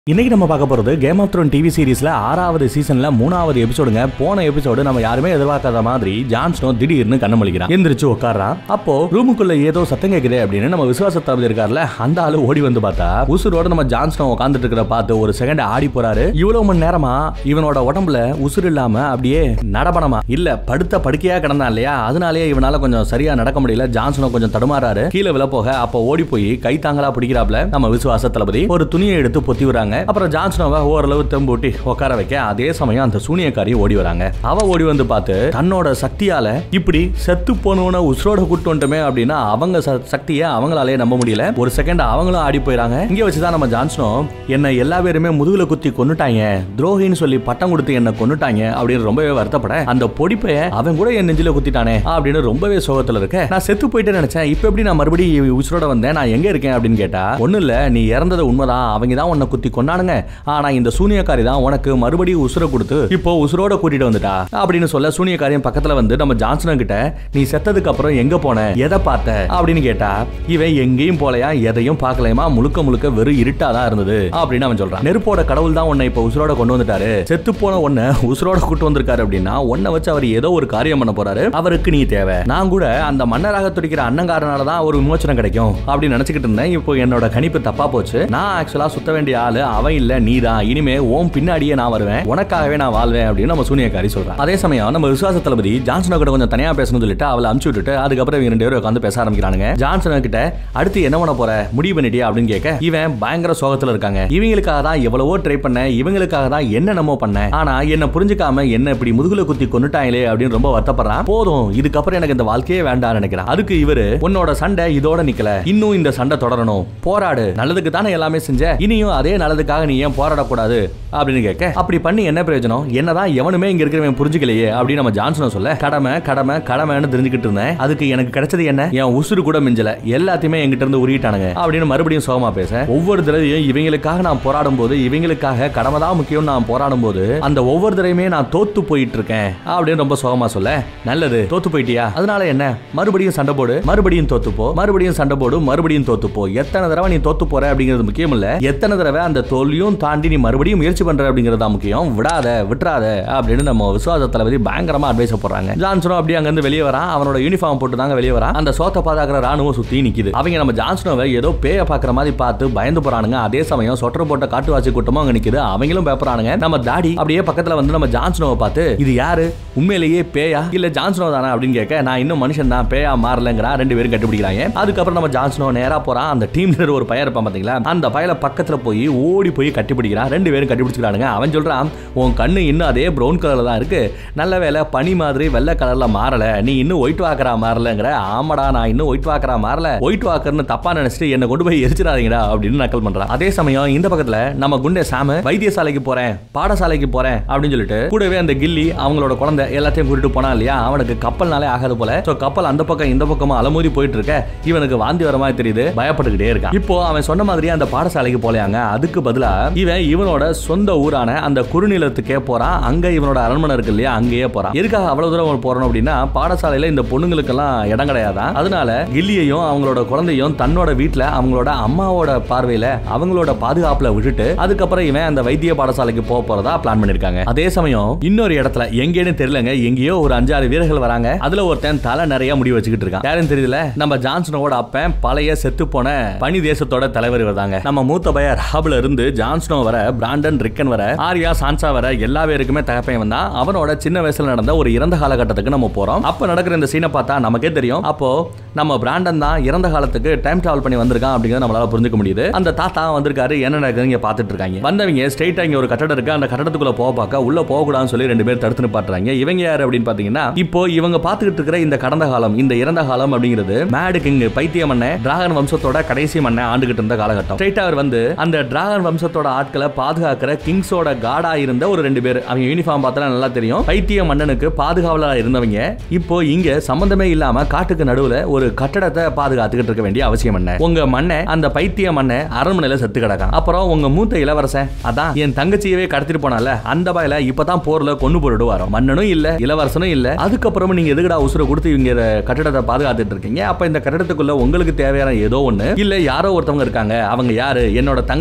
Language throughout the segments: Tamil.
இன்னைக்கு நம்ம பார்க்க போறது கேம் ஆஃப் த்ரோன் டிவி சீரிஸ்ல ஆறாவது சீசன்ல மூணாவது எபிசோடுங்க போன எபிசோடு நம்ம யாருமே எதிர்பார்க்காத மாதிரி ஜான்ஸ்னோ திடீர்னு கண்ணு முழிக்கிறான் எந்திரிச்சு உட்காரான் அப்போ ரூமுக்குள்ள ஏதோ சத்தம் கேக்குதே அப்படின்னு நம்ம விசுவாசத்தாவில் இருக்கார்ல அந்த ஆளு ஓடி வந்து பார்த்தா உசுரோட நம்ம ஜான்ஸ்னோ உட்காந்துட்டு இருக்கிற பார்த்து ஒரு செகண்ட் ஆடி போறாரு இவ்வளவு மணி நேரமா இவனோட உடம்புல உசுறு இல்லாம அப்படியே நடபணமா இல்ல படுத்த படுக்கையா கிடந்தான் இல்லையா அதனாலேயே இவனால கொஞ்சம் சரியா நடக்க முடியல ஜான்சனோ கொஞ்சம் தடுமாறாரு கீழே விழ போக அப்போ ஓடி போய் கை தாங்களா பிடிக்கிறாப்ல நம்ம விசுவாச தளபதி ஒரு துணியை எடுத்து பொத்தி விடுறாங்க அப்புறம் ஜான்சனோவை ஓரளவு தெம்பூட்டி உட்கார வைக்க அதே சமயம் அந்த சூனியக்காரி ஓடி வராங்க அவ ஓடி வந்து பார்த்து தன்னோட சக்தியால இப்படி செத்து போனவன உசுரோட கூட்டு வந்துட்டோமே அப்படின்னா அவங்க ச- சக்தியை அவங்களாலே நம்ப முடியல ஒரு செகண்ட் அவங்களும் ஆடி போயிறாங்க இங்க வச்சுதான் நம்ம ஜான்சனோ என்ன எல்லா பேருமே முதுகுல குத்தி கொன்னுட்டாங்க துரோகின்னு சொல்லி பட்டம் கொடுத்து என்ன கொன்னுட்டாங்க அப்படின்னு ரொம்பவே வருத்தப்பட அந்த பொடிப்பைய அவன் கூட என் நெஞ்சில குத்திட்டானே அப்படின்னு ரொம்பவே சோகத்துல இருக்க நான் செத்து போயிட்டு நினைச்சேன் இப்ப எப்படி நான் மறுபடியும் உசுரோட வந்தேன் நான் எங்க இருக்கேன் அப்படின்னு கேட்டா ஒண்ணு இல்ல நீ இறந்தது உண்மைதான் அவங்க தான் உன்னை குத்தி கொன்னானுங்க ஆனா இந்த சூனியக்காரி தான் உனக்கு மறுபடியும் உசுர கொடுத்து இப்போ உசுரோட கூட்டிட்டு வந்துட்டா அப்படின்னு சொல்ல சூனியக்காரியின் பக்கத்துல வந்து நம்ம ஜான்சன் கிட்ட நீ செத்ததுக்கு அப்புறம் எங்க போன எதை பார்த்த அப்படின்னு கேட்டா இவன் எங்கேயும் போலையா எதையும் பார்க்கலையுமா முழுக்க முழுக்க வெறும் இருட்டா தான் இருந்தது அப்படின்னு அவன் சொல்றான் நெருப்போட கடவுள் தான் உன்னை இப்போ உசுரோட கொண்டு வந்துட்டாரு செத்து போன உன்னை உசுரோட கூட்டு வந்திருக்காரு அப்படின்னா உன்னை வச்சு அவர் ஏதோ ஒரு காரியம் பண்ண போறாரு அவருக்கு நீ தேவை நான் கூட அந்த மன்னராக துடிக்கிற அண்ணங்காரனால தான் ஒரு விமோச்சனம் கிடைக்கும் அப்படின்னு நினைச்சுக்கிட்டு இருந்தேன் இப்போ என்னோட கணிப்பு தப்பா போச்சு நான் ஆக்சுவலா சுத்த வேண்டிய ஆளு அவன் இல்ல நீ தான் இனிமே ஓம் பின்னாடியே நான் வருவேன் உனக்காகவே நான் வாழ்வேன் அப்படின்னு நம்ம சூனியக்காரி சொல்றான் அதே சமயம் நம்ம விசுவாச தளபதி ஜான்சனோ கிட்ட கொஞ்சம் தனியா பேசணும்னு சொல்லிட்டு அவளை அமுச்சு விட்டுட்டு அதுக்கப்புறம் இவங்க ரெண்டு பேரும் உட்காந்து பேச ஆரம்பிக்கிறானுங்க ஜான்சனோ கிட்ட அடுத்து என்ன பண்ண போற முடிவு பண்ணிட்டியா அப்படின்னு கேட்க இவன் பயங்கர சோகத்துல இருக்காங்க இவங்களுக்காக தான் எவ்வளவோ ட்ரை பண்ணேன் இவங்களுக்காக தான் என்னென்னமோ பண்ணேன் ஆனா என்ன புரிஞ்சுக்காம என்ன இப்படி முதுகுல குத்தி கொன்னுட்டாங்களே அப்படின்னு ரொம்ப வருத்தப்படுறான் போதும் இதுக்கப்புறம் எனக்கு இந்த வாழ்க்கையே வேண்டாம் நினைக்கிறான் அதுக்கு இவரு உன்னோட சண்டை இதோட நிக்கல இன்னும் இந்த சண்டை தொடரணும் போராடு நல்லதுக்கு தானே எல்லாமே செஞ்ச இனியும் அதே நல்லதுக்காக நீ ஏன் போராடக்கூடாது அப்படின்னு கேட்க அப்படி பண்ணி என்ன பிரயோஜனம் என்னதான் எவனுமே இங்க இருக்கிறவன் புரிஞ்சுக்கலையே அப்படின்னு நம்ம ஜான்சன் சொல்ல கடமை கடமை கடமைன்னு தெரிஞ்சுக்கிட்டு இருந்தேன் அதுக்கு எனக்கு கிடைச்சது என்ன என் உசுறு கூட மிஞ்சல எல்லாத்தையுமே என்கிட்ட இருந்து உருகிட்டானுங்க அப்படின்னு மறுபடியும் சோகமா பேச ஒவ்வொரு தடவையும் இவங்களுக்காக நான் போராடும் போது இவங்களுக்காக கடமை தான் முக்கியம் நான் போராடும் போது அந்த ஒவ்வொரு தடவையுமே நான் தோத்து போயிட்டு இருக்கேன் அப்படின்னு ரொம்ப சோகமா சொல்ல நல்லது தோத்து போயிட்டியா அதனால என்ன மறுபடியும் சண்டை போடு மறுபடியும் தோத்து போ மறுபடியும் சண்டை போடு மறுபடியும் தோத்து போ எத்தனை தடவை நீ தோத்து போற அப்படிங்கிறது முக்கியம் இல்ல எத்தனை தடவை அந்த தோல்வியும் தாண்டி நீ மறுபடியும் முயற்சி பண்ற அப்படிங்கிறது தான் முக்கியம் விடாத விட்டுறாத அப்படின்னு நம்ம விசுவாச தளபதி பயங்கரமா அட்வைஸ் போடுறாங்க ஜான்சனும் அப்படியே அங்க இருந்து வெளியே வரான் அவனோட யூனிஃபார்ம் போட்டு தாங்க வெளியே வரான் அந்த சோத்தை பாதாக்கிற ராணுவம் சுத்தி நிக்குது அவங்க நம்ம ஜான்சனோவை ஏதோ பேய பாக்குற மாதிரி பார்த்து பயந்து போறானுங்க அதே சமயம் சொட்டர் போட்ட காட்டுவாசி கூட்டமும் அங்க நிக்குது அவங்களும் பயப்படுறானுங்க நம்ம தாடி அப்படியே பக்கத்துல வந்து நம்ம ஜான்சனோவை பார்த்து இது யாரு உண்மையிலேயே பேயா இல்ல ஜான்சனோ தானே அப்படின்னு கேட்க நான் இன்னும் மனுஷன் தான் பேயா மாறலங்கிறா ரெண்டு பேரும் கண்டுபிடிக்கிறாங்க அதுக்கப்புறம் நம்ம ஜான்சனோ நேரா போறான் அந்த டீம் லீடர் ஒரு பையன் இருப்பான் பாத்தீங்களா அந்த பையல பக்கத்துல போய் ஓடி போய் கட்டி பிடிக்கிறான் ரெண்டு பேரும் கட்டி பிடிச்சிக்கிறானுங்க அவன் சொல்றான் உன் கண்ணு இன்னும் அதே ப்ரௌன் கலர்ல தான் இருக்கு நல்ல வேலை பனி மாதிரி வெள்ளை கலர்ல மாறல நீ இன்னும் ஒயிட் வாக்கரா மாறலங்கிற ஆமாடா நான் இன்னும் ஒயிட் வாக்கரா மாறல ஒயிட் வாக்கர்னு தப்பா நினைச்சிட்டு என்ன கொண்டு போய் எரிச்சிடாதீங்கடா அப்படின்னு நக்கல் பண்றான் அதே சமயம் இந்த பக்கத்துல நம்ம குண்டே சாம வைத்தியசாலைக்கு போறேன் பாடசாலைக்கு போறேன் அப்படின்னு சொல்லிட்டு கூடவே அந்த கில்லி அவங்களோட குழந்தை எல்லாத்தையும் கூட்டிட்டு போனா இல்லையா அவனுக்கு கப்பல்னாலே ஆகாது போல சோ கப்பல் அந்த பக்கம் இந்த பக்கமா அலமோதி போயிட்டு இருக்க இவனுக்கு வாந்தி வர மாதிரி தெரியுது பயப்பட்டுக்கிட்டே இருக்கான் இப்போ அவன் சொன்ன மாதிரியே அந்த பாடசாலைக்கு போலையாங்க அதுக்கு பதிலா இவன் இவனோட சொந்த ஊரான அந்த குறுநிலத்துக்கே போறான் அங்க இவனோட அரண்மனை இருக்கு இல்லையா அங்கேயே போறான் எதுக்காக அவ்வளவு தூரம் போறோம் அப்படின்னா பாடசாலையில இந்த பொண்ணுங்களுக்கெல்லாம் இடம் கிடையாதான் அதனால கில்லியையும் அவங்களோட குழந்தையும் தன்னோட வீட்டுல அவங்களோட அம்மாவோட பார்வையில அவங்களோட பாதுகாப்புல விட்டுட்டு அதுக்கப்புறம் இவன் அந்த வைத்திய பாடசாலைக்கு போக போறதா பிளான் பண்ணிருக்காங்க அதே சமயம் இன்னொரு இடத்துல எங்கேன்னு தெரியலங்க எங்கேயோ ஒரு அஞ்சாறு வீரர்கள் வராங்க அதுல ஒருத்தன் தலை நிறைய முடி வச்சுக்கிட்டு இருக்கான் யாரும் தெரியல நம்ம ஜான்சனோட அப்பன் பழைய செத்து போன பனி தேசத்தோட தலைவர் இவர்தாங்க நம்ம மூத்த பைய ராப்ல இருந்து ஜான்சனோ வர பிராண்டன் ரிக்கன் வர ஆரியா சான்சா வர எல்லா பேருக்குமே தகப்பையும் வந்தா அவனோட சின்ன வயசுல நடந்த ஒரு இறந்த காலகட்டத்துக்கு நம்ம போறோம் அப்ப நடக்கிற இந்த சீனை பார்த்தா நமக்கே தெரியும் அப்போ நம்ம பிராண்டன் தான் இறந்த காலத்துக்கு டைம் டிராவல் பண்ணி வந்திருக்கான் அப்படிங்கறத நம்மளால புரிஞ்சுக்க முடியுது அந்த தாத்தா வந்திருக்காரு என்ன நடக்குது இங்க பாத்துட்டு இருக்காங்க வந்தவங்க ஸ்ட்ரைட்டா இங்க ஒரு கட்டடம் இருக்கு அந்த கட்டடத்துக்குள்ள போக பார்க்க உள்ள போக கூடாதுன்னு சொல்லி ரெண்டு பேர் தடுத்து நிப்பாட்டுறாங்க இவங்க யாரு அப்படின்னு பாத்தீங்கன்னா இப்போ இவங்க பாத்துக்கிட்டு இருக்கிற இந்த கடந்த காலம் இந்த இறந்த காலம் அப்படிங்கிறது மேடு கிங் பைத்திய மன்ன டிராகன் வம்சத்தோட கடைசி மன்ன ஆண்டுகிட்டு இருந்த காலகட்டம் ஸ்ட்ரைட்டா அவர் வந்து அந்த டிராகன் வம்சத்தோட ஆட்களை பாதுகாக்கிற கிங்ஸோட காடா இருந்த ஒரு ரெண்டு பேர் அவங்க யூனிஃபார்ம் பார்த்தா நல்லா தெரியும் பைத்திய மன்னனுக்கு பாதுகாவலா இருந்தவங்க இப்போ இங்க சம்பந்தமே இல்லாம காட்டுக்கு நடுவுல ஒரு கட்டடத்தை பாதுகாத்துக்கிட்டு இருக்க வேண்டிய அவசியம் என்ன உங்க மண்ணை அந்த பைத்திய மண்ணை அரண்மனையில செத்து கிடக்கான் அப்புறம் உங்க மூத்த இளவரசன் அதான் என் தங்கச்சியவே கடத்திட்டு போனால அந்த பாயில இப்பதான் போர்ல கொண்டு போட்டு வரோம் மன்னனும் இல்ல இளவரசனும் இல்ல அதுக்கப்புறமும் நீங்க எதுக்குடா உசுர கொடுத்து இவங்க இத கட்டடத்தை பாதுகாத்துட்டு இருக்கீங்க அப்ப இந்த கட்டடத்துக்குள்ள உங்களுக்கு தேவையான ஏதோ ஒண்ணு இல்ல யாரோ ஒருத்தவங்க இருக்காங்க அவங்க யாரு என்னோட தங்கச்சியை இங்க தான்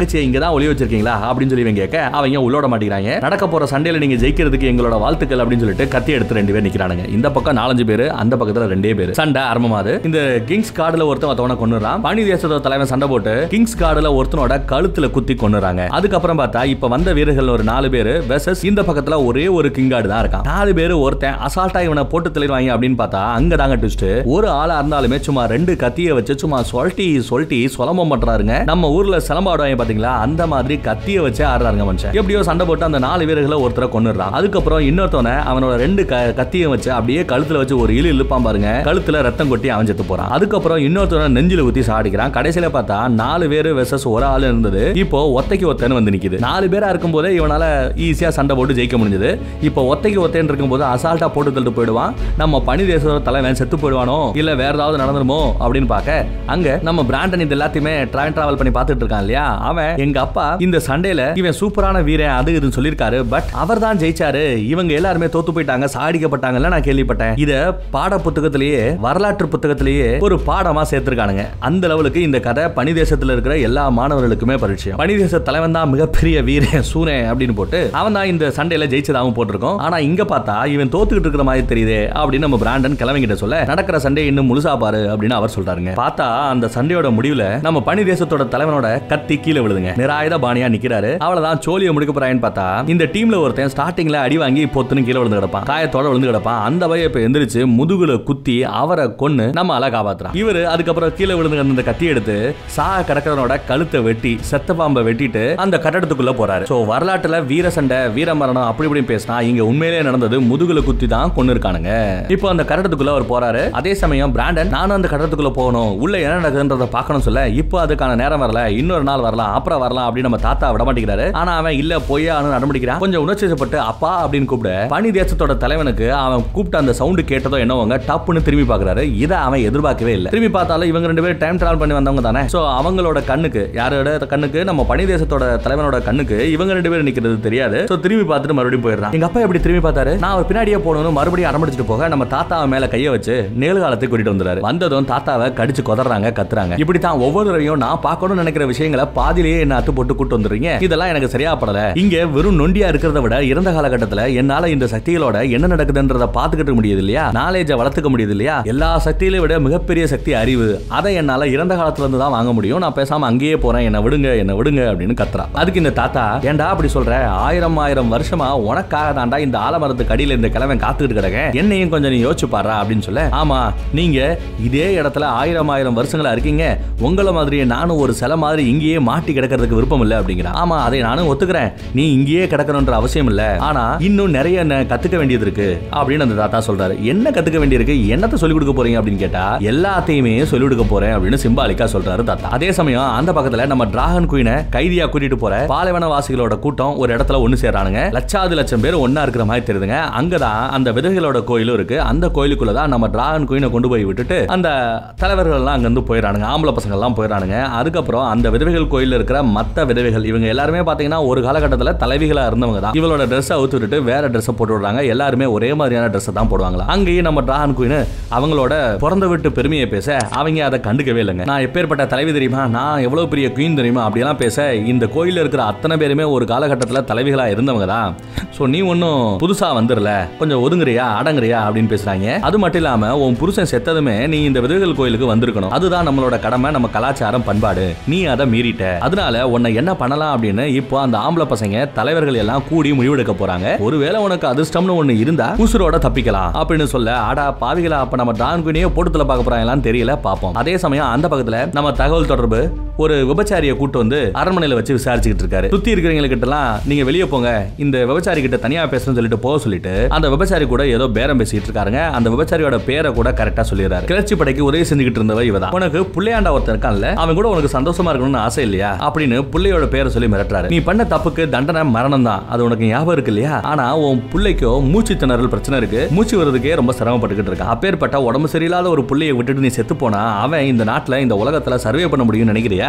தான் ஒளி வச்சிருக்கீங்களா அப்படின்னு சொல்லி இவங்க கேட்க அவங்க உள்ளோட மாட்டேங்கிறாங்க நடக்க போற சண்டையில நீங்க ஜெயிக்கிறதுக்கு எங்களோட வாழ்த்துக்கள் அப்படின்னு சொல்லிட்டு கத்தி எடுத்து ரெண்டு பேர் நிக்கிறானுங்க இந்த பக்கம் நாலஞ்சு பேர் அந்த பக்கத்துல ரெண்டே பேர் சண்டை ஆரம்பமாது இந்த கிங்ஸ் கார்டுல ஒருத்தன் ஒருத்தவன கொண்டுறான் பனி தேசத்தோட தலைவன் சண்டை போட்டு கிங்ஸ் கார்டுல ஒருத்தனோட கழுத்துல குத்தி கொண்டுறாங்க அதுக்கப்புறம் பார்த்தா இப்ப வந்த வீரர்கள் ஒரு நாலு பேர் வெர்சஸ் இந்த பக்கத்துல ஒரே ஒரு கிங் கார்டு தான் இருக்கான் நாலு பேர் ஒருத்தன் அசால்ட்டா இவனை போட்டு தெளிவாங்க அப்படின்னு பார்த்தா அங்க தாங்க ட்விஸ்ட் ஒரு ஆளா இருந்தாலுமே சும்மா ரெண்டு கத்திய வச்சு சும்மா சொல்ட்டி சொல்ட்டி சொலம்பம் பண்றாருங்க நம்ம ஊர்ல சிலம்பாடுவாங்க பாத்தீங்களா அந்த மாதிரி கத்திய வச்சு ஆடுறாருங்க மனுஷன் எப்படியோ சண்டை போட்டு அந்த நாலு வீரர்களை ஒருத்தரை கொண்டுறான் அதுக்கப்புறம் இன்னொருத்தவனை அவனோட ரெண்டு க- கத்திய வச்சு அப்படியே கழுத்துல வச்சு ஒரு இழு இழுப்பான் பாருங்க கழுத்துல ரத்தம் கொட்டி அவன் செத்து போறான் அதுக்கப்புறம் இன்னொருத்தவனை நெஞ்சில குத்தி சாடிக்கிறான் கடைசியில பார்த்தா நாலு பேர் வெசஸ் ஒரு ஆள் இருந்தது இப்போ ஒத்தைக்கு ஒத்தன்னு வந்து நிக்குது நாலு பேரா இருக்கும்போதே இவனால ஈஸியா சண்டை போட்டு ஜெயிக்க முடிஞ்சது இப்போ ஒத்தைக்கு ஒத்தேன்னு இருக்கும்போது அசால்ட்டா போட்டு தள்ளிட்டு போயிடுவான் நம்ம பனி தேசத்தோட தலைவன் செத்து போயிடுவானோ இல்ல வேற ஏதாவது நடந்துருமோ அப்படின்னு பார்க்க அங்க நம்ம பிராண்டன் இது எல்லாத்தையுமே ட்ராவல் டிராவல் பண்ணி பார்த்துட்டு இருக்கான் இல்லையா அவன் எங்க அப்பா இந்த சண்டையில இவன் சூப்பரான வீரன் அது இதுன்னு சொல்லியிருக்காரு பட் அவர் தான் ஜெயிச்சாரு இவங்க எல்லாருமே தோத்து போயிட்டாங்க சாடிக்கப்பட்டாங்கல்ல நான் கேள்விப்பட்டேன் இத பாட புத்தகத்திலேயே வரலாற்று புத்தகத்திலேயே ஒரு பாடமா சேர்த்திருக்கானுங்க அந்த லெவலுக்கு இந்த கதை பனி தேசத்துல இருக்கிற எல்லா மாணவர்களுக்குமே பரிச்சயம் பனி தேச தலைவன் தான் மிகப்பெரிய வீரன் சூரன் அப்படின்னு போட்டு அவன் தான் இந்த சண்டையில ஜெயிச்சதாகவும் போட்டிருக்கோம் ஆனா இங்க பார்த்தா இவன் தோத்துக்கிட்டு இருக்கிற மாதிரி தெரியுதே அப்படின்னு நம்ம பிராண்டன் கிழவங்கிட்ட சொல்ல நடக்கிற சண்டை இன்னும் முழுசா பாரு அப்படின்னு அவர் சொல்றாருங்க பார்த்தா அந்த சண்டையோட முடிவுல நம்ம பனி தேசத்தோட தலைவனோட கத்தி கீழே விழுதுங்க நிராயுத பாணியா நிக்கிறாரு அவ்வளவுதான் சோழியை முடிக்க போறான்னு பார்த்தா இந்த டீம்ல ஒருத்தன் ஸ்டார்டிங்ல அடி வாங்கி பொத்துன்னு கீழே விழுந்து கிடப்பான் காயத்தோட விழுந்து கிடப்பான் அந்த பையன் இப்ப எந்திரிச்சு முதுகுல குத்தி அவரை கொன்னு நம்ம அழ காப்பாத்துறான் இவரு அதுக்கப்புறம் கீழே விழுந்து கிடந்த அந்த கத்தி எடுத்து சாக கிடக்கிறவனோட கழுத்தை வெட்டி செத்த பாம்பை வெட்டிட்டு அந்த கட்டடத்துக்குள்ள போறாரு சோ வரலாற்றுல வீர சண்டை வீர மரணம் அப்படி இப்படி பேசினா இங்க உண்மையிலேயே நடந்தது முதுகுல குத்தி தான் கொண்டு இருக்கானுங்க இப்போ அந்த கட்டடத்துக்குள்ள அவர் போறாரு அதே சமயம் பிராண்டன் நானும் அந்த கட்டடத்துக்குள்ள போகணும் உள்ள என்ன நடக்குதுன்றத பார்க்கணும் சொல்ல இப்போ அதுக்கான நேரம் வரல இன்னொரு நாள் வரலாம் அப்புறம் வரலாம் அப்படின்னு நம்ம தாத்தா விட மாட்டேங்கிறாரு ஆனா அவன் இல்ல போய் அவனு நடமுடிக்கிறான் கொஞ்சம் உணர்ச்சிப்பட்டு அப்பா அப்படின்னு கூப்பிட பனி தேசத்தோட தலைவனுக்கு அவன் கூப்பிட்ட அந்த சவுண்டு கேட்டதோ என்னவங்க டப்புன்னு திரும்பி பார்க்கறாரு இதை அவன் எதிர்பார்க்கவே இல்லை திரும்பி பார்த்தாலும் இவங்க ரெண்டு பேரும் டைம் டிராவல் பண்ணி வந்தவங்க தானே சோ அவங்களோட கண்ணுக்கு யாரோட கண்ணுக்கு நம்ம பனி தேசத்தோட தலைவனோட கண்ணுக்கு இவங்க ரெண்டு பேரும் நிக்கிறது தெரியாது சோ திரும்பி பார்த்துட்டு மறுபடியும் போயிடுறான் எங்க அப்பா எப்படி திரும்பி பார்த்தாரு நான் அவர் பின்னாடியே போகணும் மறுபடியும் அரம்பிடிச்சிட்டு போக நம்ம தாத்தாவை மேல கைய வச்சு நிகழ்காலத்தை கூட்டிட்டு வந்துறாரு வந்ததும் தாத்தாவை கடிச்சு கொதறாங்க கத்துறாங்க இப்படி தான் ஒவ்வொரு தடவையும் நான் பார்க்கணும்னு நினைக்கிற விஷயங்களை பாதியிலேயே என்ன அத்து போட்டு கூட்டு வந்துடுறீங்க இதெல்லாம் எனக்கு சரியா படல இங்க வெறும் நொண்டியா இருக்கிறத விட இறந்த காலகட்டத்துல என்னால இந்த சக்திகளோட என்ன நடக்குதுன்றத பாத்துக்கிட்டு முடியுது இல்லையா நாலேஜை வளர்த்துக்க முடியுது இல்லையா எல்லா சக்தியில விட மிகப்பெரிய சக்தி அறிவு அதை என்னால இறந்த காலத்துல இருந்து தான் வாங்க முடியும் நான் பேசாம அங்கேயே போறேன் என்ன விடுங்க என்ன விடுங்க அப்படின்னு கத்துறா அதுக்கு இந்த தாத்தா ஏன்டா அப்படி சொல்ற ஆயிரம் ஆயிரம் வருஷமா உனக்காக தாண்டா இந்த ஆலமரத்துக்கு அடியில இந்த கிழவன் காத்துக்கிட்டு கிடக்க என்னையும் கொஞ்சம் நீ யோசிச்சு பாரு அப்படின்னு சொல்ல ஆமா நீங்க இதே இடத்துல ஆயிரம் ஆயிரம் வருஷங்களா இருக்கீங்க உங்களை மாதிரியே நானும் ஒரு சிலை மாதிரி இங்கேயே மாட்டி கிடக்கிறதுக்கு விருப்பம் இல்லை அப்படிங்கிறான் ஆமா அதை நானும் ஒத்துக்கிறேன் நீ இங்கேயே கிடக்கணுன்ற அவசியம் இல்ல ஆனா இன்னும் நிறைய என்ன கத்துக்க வேண்டியது இருக்கு அப்படின்னு அந்த தாத்தா சொல்றாரு என்ன கத்துக்க வேண்டியிருக்கு என்னத்தை சொல்லிக் கொடுக்க போறீங்க அப்படின்னு கேட்டா எல்லாத்தையுமே சொல்லிக் கொடுக்க போறேன் அப்படின்னு சிம்பாலிக்கா சொல்றாரு தாத்தா அதே சமயம் அந்த பக்கத்துல நம்ம டிராகன் குயினை கைதியா கூட்டிட்டு போற பாலைவன வாசிகளோட கூட்டம் ஒரு இடத்துல ஒண்ணு சேர்றானுங்க லட்சாதி லட்சம் பேர் ஒண்ணா இருக்கிற மாதிரி தெரியுதுங்க அங்கதான் அந்த விதவைகளோட கோயிலும் இருக்கு அந்த கோயிலுக்குள்ள தான் நம்ம டிராகன் குயினை கொண்டு போய் விட்டுட்டு அந்த தலைவர்கள் எல்லாம் அங்க இருந்து போயிடறானுங்க ஆம்பளை பசங்க எல்லாம் போயிடறானுங்க அதுக்கப்புறம் அந்த விதவைகள் கோயில்ல இருக்கிற மத்த விதவைகள் இவங்க எல்லாருமே பாத்தீங்கன்னா ஒரு காலகட்டத்துல தலைவிகளா இருந்தவங்க தான் இவளோட ட்ரெஸ் அவுத்து விட்டுட்டு வேற ட்ரெஸ் போட்டு விடுறாங்க எல்லாருமே ஒரே மாதிரியான ட்ரெஸ் தான் போடுவாங்களா அங்கேயும் நம்ம டிராகன் குயின் அவங்களோட பிறந்த வீட்டு பெருமையை பேச அவங்க அதை கண்டுக்கவே இல்லைங்க நான் எப்பேற்பட்ட தலைவி தெரியுமா நான் எவ்வளவு பெரிய குயின் தெரியுமா அப்படியெல்லாம் பேச இந்த கோயில்ல இருக்கிற அத்தனை பேருமே ஒரு காலகட்டத்துல தலைவிகளா இருந்தவங்க தான் ஸோ நீ ஒன்றும் புதுசா வந்துடல கொஞ்சம் ஒதுங்குறியா அடங்குறியா அப்படின்னு பேசுறாங்க அது மட்டும் இல்லாம உன் புருஷன் செத்ததுமே நீ இந்த விதவைகள் கோயிலுக்கு வந்திருக்கணும் அதுதான் நம்மளோட கடமை நம்ம கலாச்சாரம் பண்பாடு நீ அதை மீறிட்ட அதனால உன்னை என்ன பண்ணலாம் அப்படின்னு இப்போ அந்த ஆம்பளை பசங்க தலைவர்கள் எல்லாம் கூடி முடிவெடுக்க போறாங்க ஒருவேளை உனக்கு அதிர்ஷ்டம்னு ஒண்ணு இருந்தா உசுரோட தப்பிக்கலாம் அப்படின்னு சொல்ல ஆடா பாவிகளா அப்ப நம்ம டான் குனியே போட்டுத்துல பார்க்க போறாங்களான்னு தெரியல பாப்போம் அதே சமயம் அந்த பக்கத்துல நம்ம தகவல் தொடர்பு ஒரு விபச்சாரியை கூட்டு வந்து அரண்மனையில வச்சு விசாரிச்சுக்கிட்டு இருக்காரு சுத்தி இருக்கிறவங்க கிட்ட எல்லாம் நீங்க வெளியே போங்க இந்த விபச்சாரி கிட்ட தனியா பேசணும்னு சொல்லிட்டு போக சொல்லிட்டு அந்த விபச்சாரி கூட ஏதோ பேரம் பேசிட்டு இருக்காருங்க அந்த விபச்சாரியோட பேரை கூட கரெக்டா சொல்லிடுறாரு கிளர்ச்சி படைக்கு உதவி செஞ்சுக்கிட்டு இருந்தவ இவதான் உனக்கு புள்ளையாண்டா ஒருத்தன் இருக்கான்ல அவன் கூட உனக்கு சந்தோஷமா இருக்கணும்னு ஆசை இல்லையா அப்படின்னு புள்ளையோட பேரை சொல்லி மிரட்டுறாரு நீ பண்ண தப்புக்கு தண்டனை மரணம் தான் அது உனக்கு ஞாபகம் இருக்கு இல்லையா ஆனா உன் புள்ளைக்கோ மூச்சு திணறல் பிரச்சனை இருக்கு மூச்சு வர்றதுக்கே ரொம்ப சிரமப்பட்டுக்கிட்டு இருக்கான் அப்பேற்பட்ட உடம்பு சரியில்லாத ஒரு புள்ளையை விட்டுட்டு நீ செத்து போனா அவன் இந்த நாட்டுல இந்த உலகத்துல சர்வே பண்ண முடியும்னு நினைக்கிறியா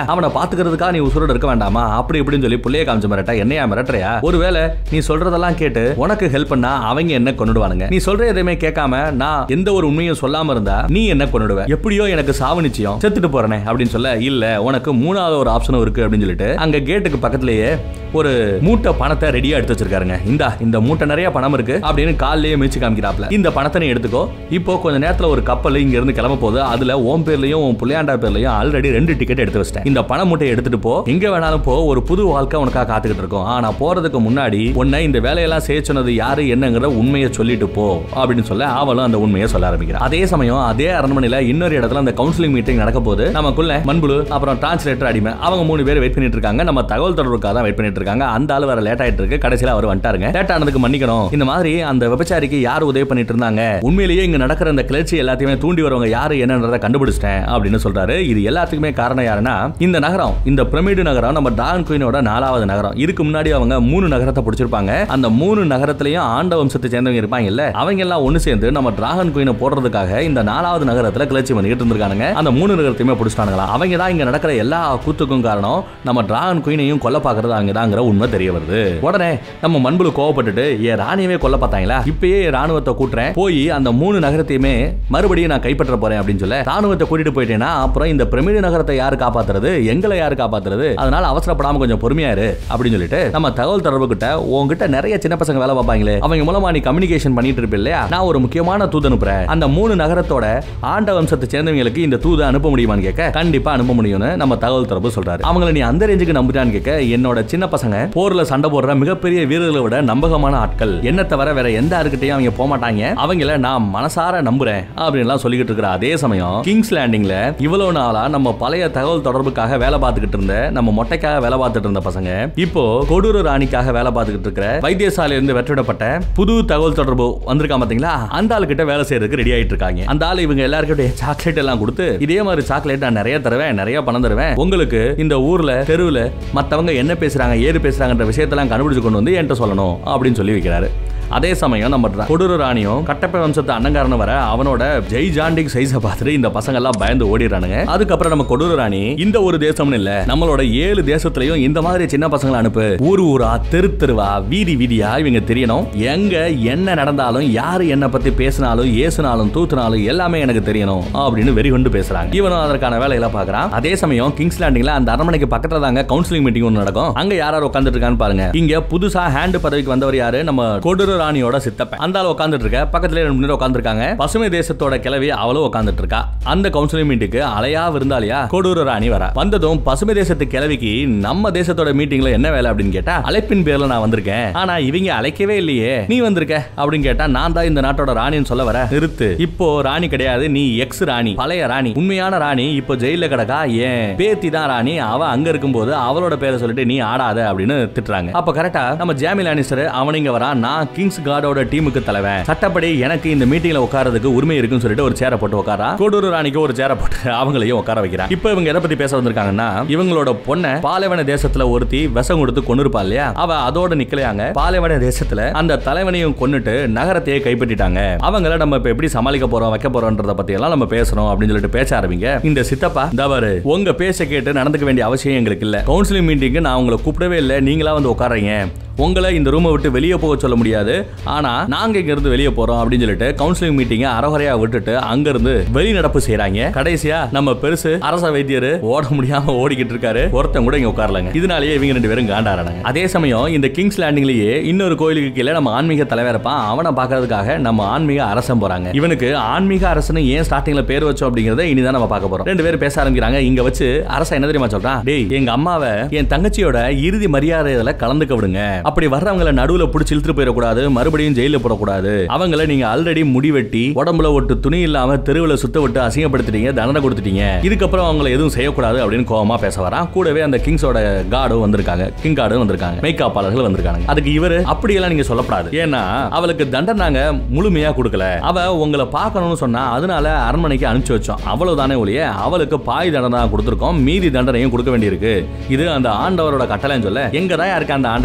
அவனை பாத்துக்கிறதுக்கா நீ உசுரோட இருக்க வேண்டாமா அப்படி இப்படின்னு சொல்லி புள்ளைய காமிச்ச மிரட்ட என்னையா மிரட்டுறியா ஒருவேளை நீ சொல்றதெல்லாம் கேட்டு உனக்கு ஹெல்ப் பண்ணா அவங்க என்ன கொண்டுடுவானுங்க நீ சொல்ற எதையுமே கேட்காம நான் எந்த ஒரு உண்மையும் சொல்லாம இருந்தா நீ என்ன கொண்டுடுவ எப்படியோ எனக்கு சாவு நிச்சயம் செத்துட்டு போறேனே அப்படின்னு சொல்ல இல்ல உனக்கு மூணாவது ஒரு ஆப்ஷனும் இருக்கு அப்படின்னு சொல்லிட்டு அங்க கேட்டுக்கு பக்கத்திலேயே ஒரு மூட்டை பணத்தை ரெடியா எடுத்து வச்சிருக்காருங்க இந்தா இந்த மூட்டை நிறைய பணம் இருக்கு அப்படின்னு கால்லயே மிதிச்சு காமிக்கிறாப்ல இந்த பணத்தை நீ எடுத்துக்கோ இப்போ கொஞ்ச நேரத்துல ஒரு கப்பல் இங்க இருந்து கிளம்ப போகுது அதுல உன் பேர்லயும் உன் புள்ளையாண்டா பேர்லயும் ஆல்ரெடி ரெண்டு டிக்கெட் எடுத்து வச்சிட்டேன் இந்த பண மூட்டையை எடுத்துட்டு போ எங்க வேணாலும் போ ஒரு புது வாழ்க்கை உனக்காக காத்துக்கிட்டு இருக்கும் ஆனா போறதுக்கு முன்னாடி உன்னை இந்த வேலையெல்லாம் செய்ய சொன்னது யாரு என்னங்கிற உண்மையை சொல்லிட்டு போ அப்படின்னு சொல்ல அவளும் அந்த உண்மையை சொல்ல ஆரம்பிக்கிறான் அதே சமயம் அதே அரண்மனையில இன்னொரு இடத்துல அந்த கவுன்சிலிங் மீட்டிங் நடக்க போது நமக்குள்ள மண்புழு அப்புறம் டிரான்ஸ்லேட்டர் அடிமை அவங்க மூணு பேர் வெயிட் பண்ணிட்டு இருக்காங்க நம்ம தகவல் தொடர்புக்காக தான் வெயிட் பண்ணிட்டு இருக்காங்க அந்த ஆள் வர லேட் ஆயிட்டு இருக்கு கடைசியில அவர் வந்துட்டாருங்க லேட் ஆனதுக்கு மன்னிக்கணும் இந்த மாதிரி அந்த விபச்சாரிக்கு யார் உதவி பண்ணிட்டு இருந்தாங்க உண்மையிலேயே இங்க நடக்கிற இந்த கிளர்ச்சி எல்லாத்தையுமே தூண்டி வரவங்க யாரு என்னன்றதை கண்டுபிடிச்சிட்டேன் அப்படின்னு சொல்றாரு இது எல்லாத்துக்குமே காரணம் யாருன்னா இந்த நகரம் இந்த பிரமிடு நகரம் நம்ம டான் குயினோட நாலாவது நகரம் இதுக்கு முன்னாடி அவங்க மூணு நகரத்தை பிடிச்சிருப்பாங்க அந்த மூணு நகரத்திலையும் ஆண்ட வம்சத்தை சேர்ந்தவங்க இருப்பாங்க இல்ல அவங்க எல்லாம் ஒண்ணு சேர்ந்து நம்ம டிராகன் குயினை போடுறதுக்காக இந்த நாலாவது நகரத்துல கிளர்ச்சி பண்ணிட்டு இருந்திருக்கானுங்க அந்த மூணு நகரத்தையுமே பிடிச்சிட்டானுங்களா அவங்க தான் இங்க நடக்கிற எல்லா கூத்துக்கும் காரணம் நம்ம டிராகன் குயினையும் கொல்ல பாக்குறது அங்கதாங்கிற உண்மை தெரிய வருது உடனே நம்ம மண்புழு கோவப்பட்டுட்டு ஏன் ராணியவே கொல்ல பார்த்தாங்களா இப்பயே ராணுவத்தை கூட்டுறேன் போய் அந்த மூணு நகரத்தையுமே மறுபடியும் நான் கைப்பற்ற போறேன் அப்படின்னு சொல்ல ராணுவத்தை கூட்டிட்டு போயிட்டேன்னா அப்புறம் இந்த பிரமிடு நகரத்தை யாரு காப்பாத்துறது எங்களை யாரு காப்பாத்துறது அதனால அவசரப்படாம கொஞ்சம் பொறுமையா இரு அப்படின்னு சொல்லிட்டு நம்ம தகவல் தொடர்பு கிட்ட உங்ககிட்ட நிறைய சின்ன பசங்க வேலை பார்ப்பாங்களே அவங்க மூலமா நீ கம்யூனிகேஷன் பண்ணிட்டு இருப்ப இல்லையா நான் ஒரு முக்கியமான தூது அனுப்புறேன் அந்த மூணு நகரத்தோட ஆண்ட வம்சத்தை சேர்ந்தவங்களுக்கு இந்த தூதை அனுப்ப முடியுமான்னு கேட்க கண்டிப்பா அனுப்ப முடியும்னு நம்ம தகவல் தொடர்பு சொல்றாரு அவங்கள நீ அந்த ரேஞ்சுக்கு நம்புறான்னு கேட்க என்னோட சின்ன பசங்க போர்ல சண்டை போடுற மிகப்பெரிய வீரர்களை விட நம்பகமான ஆட்கள் என்ன தவிர வேற எந்த ஆருக்கிட்டையும் அவங்க போக மாட்டாங்க அவங்கள நான் மனசார நம்புறேன் அப்படின்லாம் சொல்லிக்கிட்டு இருக்கிற அதே சமயம் கிங்ஸ் லேண்டிங்ல இவ்வளவு நாளா நம்ம பழைய தகவல் தொடர்புக்காக வேலை பார்த்துக்கிட்டு இருந்த நம்ம மொட்டைக்காக வேலை பார்த்துட்டு இருந்த பசங்க இப்போ கொடூர ராணிக்காக வேலை பார்த்துக்கிட்டு இருக்கிற வைத்தியசாலையில இருந்து வெற்றிடப்பட்ட புது தகவல் தொடர்பு வந்திருக்கான் பாத்தீங்களா அந்த ஆளு கிட்ட வேலை செய்யறதுக்கு ரெடி ஆயிட்டு இருக்காங்க அந்த ஆளு இவங்க எல்லாருக்கிட்டையும் சாக்லேட் எல்லாம் கொடுத்து இதே மாதிரி சாக்லேட் நான் நிறைய தருவேன் நிறைய பணம் தருவேன் உங்களுக்கு இந்த ஊர்ல தெருவுல மத்தவங்க என்ன பேசுறாங்க ஏது பேசுறாங்கன்ற விஷயத்தெல்லாம் கண்டுபிடிச்சு கொண்டு வந்து என்கிட்ட சொல்லணும் அப்படின்னு சொல்லி வைக்கிறாரு அதே சமயம் நம்ம ர- கொடூர ராணியும் கட்டப்பை வம்சத்து அண்ணங்காரன வர அவனோட ஜெய் ஜாண்டிக் சைஸை பார்த்துட்டு இந்த பசங்க எல்லாம் பயந்து ஓடிடுறானுங்க அதுக்கப்புறம் நம்ம கொடூர ராணி இந்த ஒரு தேசம்னு இல்ல நம்மளோட ஏழு தேசத்துலயும் இந்த மாதிரி சின்ன பசங்களை அனுப்பு ஊர் ஊரா தெரு தெருவா வீதி வீதியா இவங்க தெரியணும் எங்க என்ன நடந்தாலும் யாரு என்ன பத்தி பேசினாலும் ஏசுனாலும் தூத்துனாலும் எல்லாமே எனக்கு தெரியணும் அப்படின்னு வெறி கொண்டு பேசுறாங்க இவனும் அதற்கான வேலையெல்லாம் பாக்குறான் அதே சமயம் கிங்ஸ் லேண்டிங்ல அந்த அரண்மனைக்கு பக்கத்துல தாங்க கவுன்சிலிங் மீட்டிங் ஒன்று நடக்கும் அங்க யார் யார் உட்காந்துட்டு இருக்கான்னு பாருங்க இங்க புதுசா ஹேண்ட் பதவிக்கு வந்தவர் யாரு நம்ம கொடூர ராணியோட சித்தப்பன் அந்த ஆள் உட்காந்துட்டு இருக்க பக்கத்துல ரெண்டு பேர் உட்காந்துருக்காங்க பசுமை தேசத்தோட கிளவி அவளும் உட்காந்துட்டு இருக்கா அந்த கவுன்சிலிங் மீட்டிங்க்கு அலையா விருந்தாளியா கொடூர ராணி வர வந்ததும் பசுமை தேசத்து கிளவிக்கு நம்ம தேசத்தோட மீட்டிங்ல என்ன வேலை அப்படின்னு கேட்டா அழைப்பின் பேர்ல நான் வந்திருக்கேன் ஆனா இவங்க அழைக்கவே இல்லையே நீ வந்திருக்க அப்படின்னு கேட்டா நான் தான் இந்த நாட்டோட ராணின்னு சொல்ல வர நிறுத்து இப்போ ராணி கிடையாது நீ எக்ஸ் ராணி பழைய ராணி உண்மையான ராணி இப்போ ஜெயில கிடக்கா ஏன் பேத்தி தான் ராணி அவ அங்க இருக்கும்போது அவளோட பேரை சொல்லிட்டு நீ ஆடாத அப்படின்னு திட்டுறாங்க அப்ப கரெக்டா நம்ம ஜாமி லானிஸ்டர் அவன் இங்க வரான் நான் கிங்ஸ் காடோட டீமுக்கு தலைவன் சட்டப்படி எனக்கு இந்த மீட்டிங்ல உட்காரதுக்கு உரிமை இருக்குன்னு சொல்லிட்டு ஒரு சேரை போட்டு உட்காரா கொடூர ராணிக்கு ஒரு சேரை போட்டு அவங்களையும் உட்கார வைக்கிறான் இப்போ இவங்க எதை பத்தி பேச வந்திருக்காங்கன்னா இவங்களோட பொண்ணை பாலைவன தேசத்துல ஒருத்தி விஷம் கொடுத்து கொண்டு இருப்பா இல்லையா அவ அதோட நிக்கலையாங்க பாலைவன தேசத்துல அந்த தலைவனையும் கொன்னுட்டு நகரத்தையே கைப்பற்றிட்டாங்க அவங்கள நம்ம இப்ப எப்படி சமாளிக்க போறோம் வைக்க போறோம்ன்றத பத்தி எல்லாம் நம்ம பேசணும் அப்படின்னு சொல்லிட்டு பேச ஆரம்பிங்க இந்த சித்தப்பா தவறு உங்க பேச கேட்டு நடந்துக்க வேண்டிய அவசியம் எங்களுக்கு இல்ல கவுன்சிலிங் மீட்டிங்க்கு நான் உங்களை கூப்பிடவே இல்லை நீங்களா வந்து உட்காரீங்க உங்களை இந்த ரூமை விட்டு வெளியே போக சொல்ல முடியாது ஆனா நாங்க இங்க இருந்து வெளியே போறோம் அப்படின்னு சொல்லிட்டு கவுன்சிலிங் மீட்டிங்க அறகுறையா விட்டுட்டு அங்க இருந்து வெளிநடப்பு செய்றாங்க கடைசியா நம்ம பெருசு அரச வைத்தியர் ஓட முடியாம ஓடிக்கிட்டு இருக்காரு ஒருத்தன் கூட இங்க உட்காரலங்க இதனாலேயே இவங்க ரெண்டு பேரும் காண்டாடுறாங்க அதே சமயம் இந்த கிங்ஸ் லேண்டிங்லயே இன்னொரு கோயிலுக்கு கீழே நம்ம ஆன்மீக தலைவர் இருப்பான் அவனை பார்க்கறதுக்காக நம்ம ஆன்மீக அரசன் போறாங்க இவனுக்கு ஆன்மீக அரசன் ஏன் ஸ்டார்டிங்ல பேர் வச்சோம் அப்படிங்கறத இனிதான் நம்ம பார்க்க போறோம் ரெண்டு பேரும் பேச ஆரம்பிக்கிறாங்க இங்க வச்சு அரசன் என்ன தெரியுமா சொல்றான் டேய் எங்க அம்மாவை என் தங்கச்சியோட இறுதி மரியாதையில கலந்துக்க விடுங்க அப்படி வர்றவங்களை நடுவுல பிடிச்சி இழுத்துட்டு போயிடக்கூடாது மறுபடியும் ஜெயில போடக்கூடாது அவங்கள நீங்க ஆல்ரெடி முடிவெட்டி உடம்புல ஒட்டு துணி இல்லாம தெருவுல சுத்த விட்டு அசிங்கப்படுத்திட்டீங்க தண்டனை கொடுத்துட்டீங்க இதுக்கப்புறம் அவங்கள எதுவும் செய்யக்கூடாது அப்படின்னு கோவமா பேச வரான் கூடவே அந்த கிங்ஸோட கார்டும் வந்திருக்காங்க கிங் கார்டும் வந்திருக்காங்க மேய்காப்பாளர்கள் வந்திருக்காங்க அதுக்கு இவரு அப்படியெல்லாம் நீங்க சொல்லப்படாது ஏன்னா அவளுக்கு தண்டனை நாங்க முழுமையா கொடுக்கல அவ உங்களை பார்க்கணும்னு சொன்னா அதனால அரண்மனைக்கு அனுப்பிச்சு வச்சோம் அவ்வளவுதானே ஒழிய அவளுக்கு பாய் தண்டனை தான் கொடுத்துருக்கோம் மீதி தண்டனையும் கொடுக்க வேண்டியிருக்கு இது அந்த ஆண்டவரோட கட்டளைன்னு சொல்ல எங்க தான் இருக்க அந்த ஆண்டவன் அப்படின்னு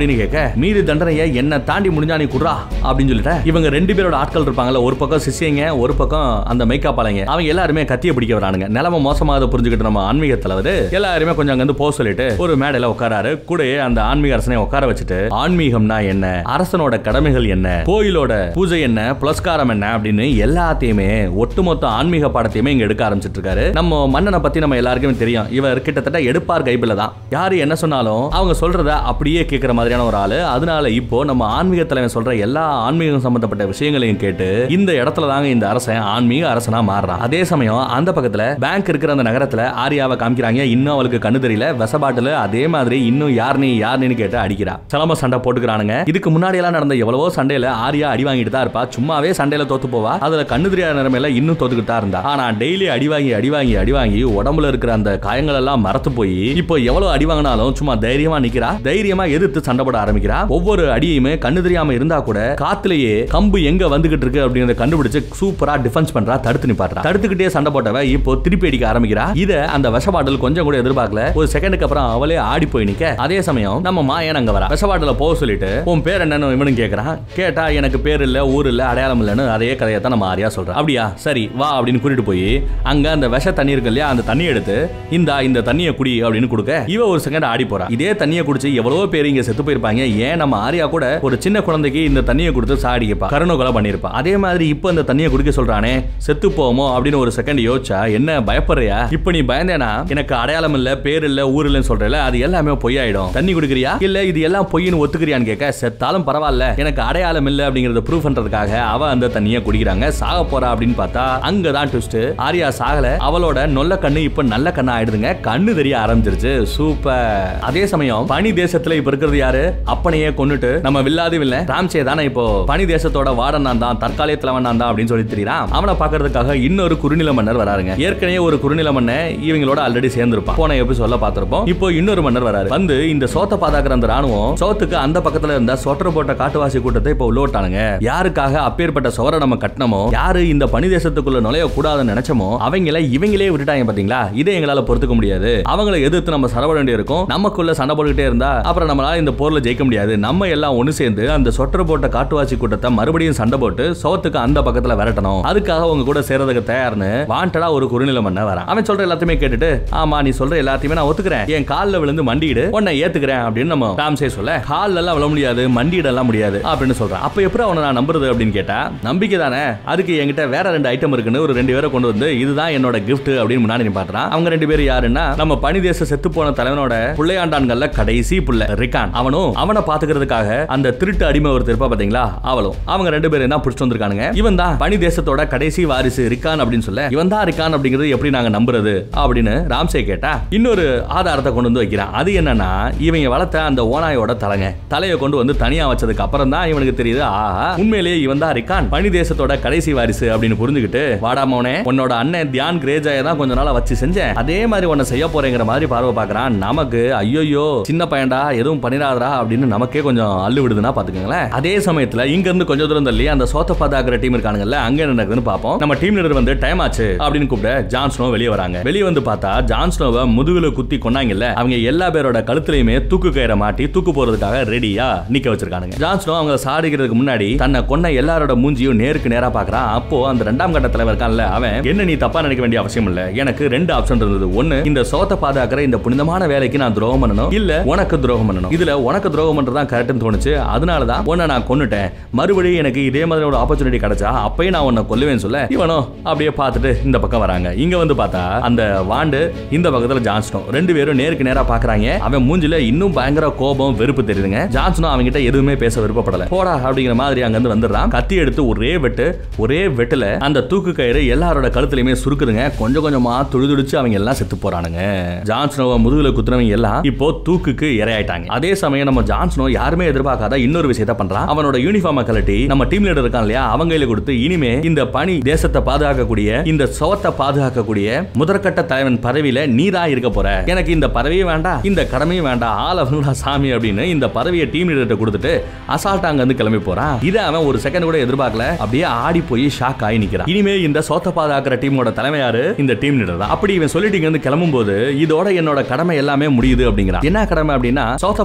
அப்படின்னு கேட்க மீதி தண்டனையை என்ன தாண்டி முடிஞ்சா நீ குடுறா அப்படின்னு சொல்லிட்டு இவங்க ரெண்டு பேரோட ஆட்கள் இருப்பாங்கல்ல ஒரு பக்கம் சிஷ்யங்க ஒரு பக்கம் அந்த மேக்கப் ஆலைங்க அவங்க எல்லாருமே கத்திய பிடிக்க வரானுங்க நிலைமை மோசமாக புரிஞ்சுக்கிட்டு நம்ம ஆன்மீக தலைவர் எல்லாருமே கொஞ்சம் அங்க வந்து போக சொல்லிட்டு ஒரு மேடையில உட்காராரு கூடயே அந்த ஆன்மீக அரசனை உட்கார வச்சுட்டு ஆன்மீகம்னா என்ன அரசனோட கடமைகள் என்ன கோயிலோட பூஜை என்ன புலஸ்காரம் என்ன அப்படின்னு எல்லாத்தையுமே ஒட்டுமொத்த ஆன்மீக பாடத்தையுமே இங்க எடுக்க ஆரம்பிச்சிட்டு இருக்காரு நம்ம மன்னனை பத்தி நம்ம எல்லாருக்குமே தெரியும் இவர் கிட்டத்தட்ட எடுப்பார் கைபில தான் யாரு என்ன சொன்னாலும் அவங்க சொல்றத அப்படியே கேட்கிற மாதிரியான ஒரு ஆளு அதனால இப்போ நம்ம ஆன்மீக தலைவன் சொல்ற எல்லா ஆன்மீகம் சம்பந்தப்பட்ட விஷயங்களையும் கேட்டு இந்த இடத்துல தாங்க இந்த அரசன் ஆன்மீக அரசனா மாறுறான் அதே சமயம் அந்த பக்கத்துல பேங்க் இருக்கிற அந்த நகரத்துல ஆரியாவை காமிக்கிறாங்க இன்னும் அவளுக்கு கண்ணு தெரியல வெசபாட்டுல அதே மாதிரி இன்னும் யார் நீ யார் நீன்னு கேட்டு அடிக்கிறா சிலம்ப சண்டை போட்டுக்கிறானுங்க இதுக்கு முன்னாடி எல்லாம் நடந்த எவ்வளவோ சண்டையில ஆரியா அடி வாங்கிட்டு தான் இருப்பா சும்மாவே சண்டையில தோத்து போவா அதுல கண்ணு தெரியாத நிலைமையில இன்னும் தோத்துக்கிட்டு தான் இருந்தா ஆனா டெய்லி அடி வாங்கி அடி வாங்கி அடி வாங்கி உடம்புல இருக்கிற அந்த காயங்கள் எல்லாம் மறத்து போய் இப்போ எவ்வளவு அடி வாங்கினாலும் சும்மா தைரியமா நிக்கிறா தைரியமா எதிர்த்து சண்டை போட ஆரம்பிக்கிறா ஒவ்வொரு அடியுமே கண்ணு தெரியாம இருந்தா கூட காத்துலயே கம்பு எங்க வந்துகிட்டு இருக்கு அப்படிங்கறத கண்டுபிடிச்சு சூப்பரா டிஃபென்ஸ் பண்றா தடுத்து நிப்பாட்றா தடுத்துக்கிட்டே சண்டை போட்டவ இப்போ திருப்பி அடிக்க ஆரம்பிக்கிறா இத அந்த விஷ பாட்டில் கொஞ்சம் கூட எதிர்பார்க்கல ஒரு செகண்டுக்கு அப்புறம் அவளே ஆடி போய் நிக்க அதே சமயம் நம்ம மாயன் அங்க வரா விஷ பாட்டில போக சொல்லிட்டு உன் பேர் என்னன்னு இவனும் கேக்குறான் கேட்டா எனக்கு பேர் இல்ல ஊர் இல்ல அடையாளம் இல்லன்னு அதே கதையை தான் நம்ம ஆரியா சொல்றோம் அப்படியா சரி வா அப்படின்னு கூட்டிட்டு போய் அங்க அந்த விஷ தண்ணி இருக்கு இல்லையா அந்த தண்ணி எடுத்து இந்தா இந்த தண்ணியை குடி அப்படின்னு கொடுக்க இவ ஒரு செகண்ட் ஆடி போறா இதே தண்ணியை குடிச்சு எவ்வளவோ பேர் இங்க செத்து போயிருப்பாங்க ஏன் நம்ம ஆரியா கூட ஒரு சின்ன குழந்தைக்கு இந்த தண்ணியை கொடுத்து சாடிக்கப்பா கருணை கொலை பண்ணிருப்பா அதே மாதிரி இப்போ இந்த தண்ணியை குடிக்க சொல்றானே செத்து போவோமோ அப்படின்னு ஒரு செகண்ட் யோசிச்சா என்ன பயப்படுறியா இப்போ நீ பயந்தேனா எனக்கு அடையாளம் இல்ல பேர் இல்ல ஊர் இல்லன்னு சொல்றல அது எல்லாமே பொய்யாயிடும் தண்ணி குடிக்கிறியா இல்ல இது எல்லாம் பொய்ன்னு ஒத்துக்கிறியான்னு கேட்க செத்தாலும் பரவாயில்ல எனக்கு அடையாளம் இல்ல அப்படிங்கறத ப்ரூவ் பண்றதுக்காக அவ அந்த தண்ணியை குடிக்கிறாங்க சாக போறா அப்படின்னு பார்த்தா அங்கதான் ட்விஸ்ட் ஆரியா சாகல அவளோட நொல்ல கண்ணு இப்ப நல்ல கண்ணா ஆயிடுதுங்க கண்ணு தெரிய ஆரம்பிச்சிருச்சு சூப்பர் அதே சமயம் பனி தேசத்துல இப்ப இருக்கிறது யாரு அப்பனையே கொன்னுட்டு நம்ம வில்லாதி வில்ல ராம்சே தானே இப்போ பனி தேசத்தோட வார்டன் நான் தான் தற்காலிக தலைவன் நான் தான் அப்படின்னு சொல்லி தெரியுறான் அவனை பாக்குறதுக்காக இன்னொரு குறுநில மன்னர் வராருங்க ஏற்கனவே ஒரு குறுநில மன்னன் இவங்களோட ஆல்ரெடி சேர்ந்திருப்பான் போன எபிசோட்ல பார்த்திருப்போம் இப்போ இன்னொரு மன்னர் வராரு வந்து இந்த சோத்த பாதாக்குற அந்த ராணுவம் சோத்துக்கு அந்த பக்கத்துல இருந்த சொட்டர் போட்ட காட்டுவாசி கூட்டத்தை இப்போ உள்ளோட்டானுங்க யாருக்காக அப்பேற்பட்ட சோர நம்ம கட்டணமோ யாரு இந்த பனி தேசத்துக்குள்ள நுழைய கூடாதுன்னு நினைச்சோமோ அவங்கள இவங்களே விட்டுட்டாங்க பாத்தீங்களா இதை எங்களால பொறுத்துக்க முடியாது அவங்களை எதிர்த்து நம்ம சரவ வேண்டிய இருக்கும் நமக்குள்ள சண்டை போட்டுக்கிட்டே இருந்தா அப்புறம் நம்மளால இந்த போர்ல ஜெயிக்க முடியாது நம்ம எல்லாம் ஒண்ணு சேர்ந்து அந்த சொட்டர் போட்ட காட்டுவாசி கூட்டத்தை மறுபடியும் சண்டை போட்டு சோத்துக்கு அந்த பக்கத்துல விரட்டணும் அதுக்காக உங்க கூட சேர்றதுக்கு தயார்னு வாண்டடா ஒரு குறுநில மன்ன வரான் அவன் சொல்ற எல்லாத்தையுமே கேட்டுட்டு ஆமா நீ சொல்ற எல்லாத்தையுமே நான் ஒத்துக்கிறேன் என் கால்ல விழுந்து மண்டிடு உன்னை ஏத்துக்கிறேன் அப்படின்னு நம்ம ராம்சே சொல்ல கால்ல எல்லாம் விழ முடியாது மண்டியிட எல்லாம் முடியாது அப்படின்னு சொல்றான் அப்ப எப்படி அவனை நான் நம்புறது அப்படின்னு கேட்டா நம்பிக்கை தானே அதுக்கு என்கிட்ட வேற ரெண்டு ஐட்டம் இருக்குன்னு ஒரு ரெண்டு பேரை கொண்டு வந்து இதுதான் என்னோட gift அப்படின்னு முன்னாடி நிப்பாட்டுறான் அவங்க ரெண்டு பேரும் யாருன்னா நம்ம பனி தேச செத்து போன தலைவனோட பிள்ளையாண்டான்கள்ல கடைசி புள்ள ரிகான் அவனும் அவனை பாத்துக்கிறதுக்காக அந்த திருட்டு அடிமை ஒருத்தர் இருப்பா பாத்தீங்களா அவளும் அவங்க ரெண்டு பேரும் என்ன பிடிச்சிட்டு வந்திருக்கானுங்க இவன் தான் பனி தேசத்தோட கடைசி வாரிசு ரிக்கான் அப்படின்னு சொல்ல இவன் தான் ரிக்கான் அப்படிங்கிறது எப்படி நாங்க நம்புறது அப்படின்னு ராம்சே கேட்டா இன்னொரு ஆதாரத்தை கொண்டு வந்து வைக்கிறான் அது என்னன்னா இவங்க வளர்த்த அந்த ஓனாயோட தலைங்க தலையை கொண்டு வந்து தனியா வச்சதுக்கு அப்புறம் தான் இவனுக்கு தெரியுது ஆஹா உண்மையிலேயே இவன் தான் ரிக்கான் பனி தேசத்தோட கடைசி வாரிசு அப்படின்னு புரிஞ்சுக்கிட்டு வாடா மோனே உன்னோட அண்ணன் தியான் கிரேஜாய தான் கொஞ்ச நாளா வச்சு செஞ்சேன் அதே மாதிரி உன்னை செய்ய போறேங்கிற மாதிரி பார்வை பார்க்கறான் நமக்கு ஐயோயோ சின்ன பையன்டா எதுவும் பண்ணிடாதடா அப்படின்னு நமக்கே கொஞ்சம் அள்ளு விடுதுன்னா பாத்துக்கோங்களேன் அதே சமயத்துல இங்க இருந்து கொஞ்சம் தூரம் தள்ளி அந்த சோத்த பாதாக்குற டீம் இருக்கானுங்கல்ல அங்க என்ன நடக்குதுன்னு பார்ப்போம் நம்ம டீம் லீடர் வந்து டைம் ஆச்சு அப்படின்னு கூப்பிட ஜான்ஸ்னோ வெளியே வராங்க வெளியே வந்து பார்த்தா ஜான்ஸ்னோவை முதுகுல குத்தி கொண்டாங்கல்ல அவங்க எல்லா பேரோட கழுத்துலயுமே தூக்கு கயிறை மாட்டி தூக்கு போறதுக்காக ரெடியா நிக்க வச்சிருக்கானுங்க ஜான்ஸ்னோ அவங்க சாடிக்கிறதுக்கு முன்னாடி தன்னை கொன்ன எல்லாரோட மூஞ்சியும் நேருக்கு நேரா பாக்குறான் அப்போ அந்த ரெண்டாம் கட்ட தலைவர் இருக்கான்ல அவன் என்ன நீ தப்பா நினைக்க வேண்டிய அவசியம் இல்ல எனக்கு ரெண்டு ஆப்ஷன் இருந்தது ஒன்னு இந்த சோத்த பாதுகாக்கிற இந்த புனிதமான வேலைக்கு நான் துரோகம் பண்ணணும் இல்ல உனக்கு துரோகம் பண்ணணும் இதுல உனக்கு துரோகம் பண்றதுதான் கரெக்ட்னு தோணுச்சு அதனால தான் உன்னை நான் கொன்னுட்டேன் மறுபடியும் எனக்கு இதே மாதிரி ஒரு ஆப்பர்ச்சுனிட்டி கிடைச்சா அப்பயும் நான் உன்னை கொல்லுவேன்னு சொல்ல இவனோ அப்படியே பார்த்துட்டு இந்த பக்கம் வராங்க இங்க வந்து பார்த்தா அந்த வாண்டு இந்த பக்கத்துல ஜான்ஸ்னோ ரெண்டு பேரும் நேருக்கு நேரா பாக்குறாங்க அவன் மூஞ்சில இன்னும் பயங்கர கோபம் வெறுப்பு தெரியுதுங்க ஜான்ஸ்னோ அவன்கிட்ட எதுவுமே பேச விருப்பப்படல போடா அப்படிங்கிற மாதிரி அங்க இருந்து வந்துடுறான் கத்தி எடுத்து ஒரே வெட்டு ஒரே வெட்டுல அந்த தூக்கு கயிறு எல்லாரோட கழுத்துலயுமே சுருக்குதுங்க கொஞ்சம் கொஞ்சமா துடிதுடிச்சு அவங்க எல்லாம் செத்து போறானுங்க ஜான்ஸ்னோவை முதுகுல குத்துனவங்க எல்லாம் இப்போ தூக்குக்கு இரையாயிட்டாங்க அதே சமயம் நம்ம ஜான்ஸ்னோ யாருமே எதிர்பார்க்காத இன்னொரு விஷயத்த பண்றான் அவனோட யூனிஃபார்மை கலட்டி நம்ம டீம் லீடர் இருக்கான் இல்லையா அவங்க கையில கொடுத்து இனிமே இந்த பணி தேசத்தை பாதுகாக்கக்கூடிய இந்த சோத்தை பாதுகாக்கக்கூடிய முதற்கட்ட தலைவன் பதவியில நீ தான் இருக்க போற எனக்கு இந்த பதவியும் வேண்டாம் இந்த கடமையும் வேண்டாம் ஆள வந்துடா சாமி அப்படின்னு இந்த பதவியை டீம் லீடர்கிட்ட கொடுத்துட்டு அசால்ட்டா அங்க இருந்து கிளம்பி போறான் இதை அவன் ஒரு செகண்ட் கூட எதிர்பார்க்கல அப்படியே ஆடி போய் ஷாக் ஆகி நிக்கிறான் இனிமே இந்த சோத்த பாதுகாக்கிற டீமோட தலைமை யாரு இந்த டீம் லீடர் தான் அப்படி இவன் சொல்லிட்டு இங்க இருந்து கிளம்பும் போது இதோட என்னோட கடமை எல்லாமே முடியுது அப்படிங்கிறான் என்ன கடமை அப்படின்னா சோத்த பாதுகாக்கிறது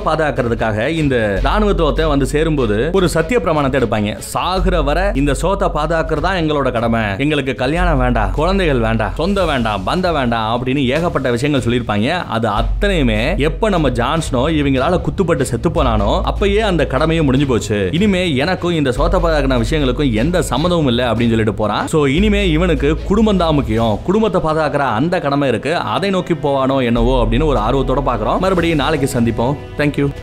பாதுகாக்கிறதுக்காக இந்த ராணுவத்துவத்தை வந்து சேரும்போது ஒரு சத்திய பிரமாணத்தை எடுப்பாங்க சாகுற வரை இந்த சோத்தை பாதுகாக்கிறது தான் எங்களோட கடமை எங்களுக்கு கல்யாணம் வேண்டாம் குழந்தைகள் வேண்டாம் சொந்த வேண்டாம் பந்த வேண்டாம் அப்படின்னு ஏகப்பட்ட விஷயங்கள் சொல்லியிருப்பாங்க அது அத்தனையுமே எப்ப நம்ம ஜான்ஸ்னோ இவங்களால குத்துப்பட்டு செத்து போனானோ அப்பயே அந்த கடமையும் முடிஞ்சு போச்சு இனிமே எனக்கும் இந்த சோத்த பாதுகாக்கிற விஷயங்களுக்கும் எந்த சம்மதமும் இல்லை அப்படின்னு சொல்லிட்டு போறான் சோ இனிமே இவனுக்கு குடும்பம் தான் முக்கியம் குடும்பத்தை பாதுகாக்கிற அந்த கடமை இருக்கு அதை நோக்கி போவானோ என்னவோ அப்படின்னு ஒரு ஆர்வத்தோட பாக்குறோம் மறுபடியும் நாளைக்கு சந்திப்போம் தேங்க்யூ